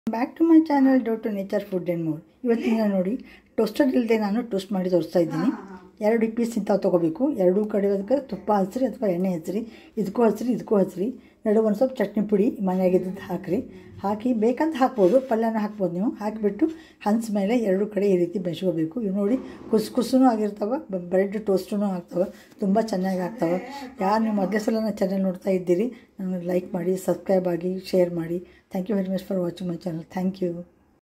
back to my channel do to nature food and more ಇವತ್ತಿನ ನೋಡಿ toaster ಇಲ್ಲದೆ ನಾನು ಟೋಸ್ಟ್ ಮಾಡಿ ತೋರಿಸ್ತಾ ಇದ್ದೀನಿ ಎರಡು ಪೀಸ್ ಇಂಥವು ತೊಗೋಬೇಕು ಎರಡೂ ಕಡೆ ಅದಕ್ಕೆ ತುಪ್ಪ ಹಚ್ರಿ ಅಥವಾ ಎಣ್ಣೆ ಹಚ್ರಿ ಇದಕ್ಕೂ ಹಚ್ರಿ ಇದಕ್ಕೂ ಹಚ್ರಿ ನಡು ಒಂದು ಸ್ವಲ್ಪ ಚಟ್ನಿ ಪುಡಿ ಮನೆಯಾಗಿದ್ದದ್ದು ಹಾಕಿರಿ ಹಾಕಿ ಬೇಕಂತ ಹಾಕ್ಬೋದು ಪಲ್ಯನ ಹಾಕ್ಬೋದು ನೀವು ಹಾಕಿಬಿಟ್ಟು ಹಂಚ ಮೇಲೆ ಎರಡು ಕಡೆ ಈ ರೀತಿ ಬೆಳ್ಸ್ಕೋಬೇಕು ಇವು ನೋಡಿ ಕುಸ್ ಕುಸುನೂ ಆಗಿರ್ತಾವೆ ಬ್ರೆಡ್ ಟೋಸ್ಟೂ ಆಗ್ತವೆ ತುಂಬ ಚೆನ್ನಾಗಿ ಆಗ್ತವೆ ಯಾರು ನೀವು ಮೊದಲೇ ಸಲ ನನ್ನ ಚಾನಲ್ ನೋಡ್ತಾ ಇದ್ದೀರಿ ನನಗೆ ಲೈಕ್ ಮಾಡಿ ಸಬ್ಸ್ಕ್ರೈಬ್ ಆಗಿ ಶೇರ್ ಮಾಡಿ thank you very much for watching my channel thank you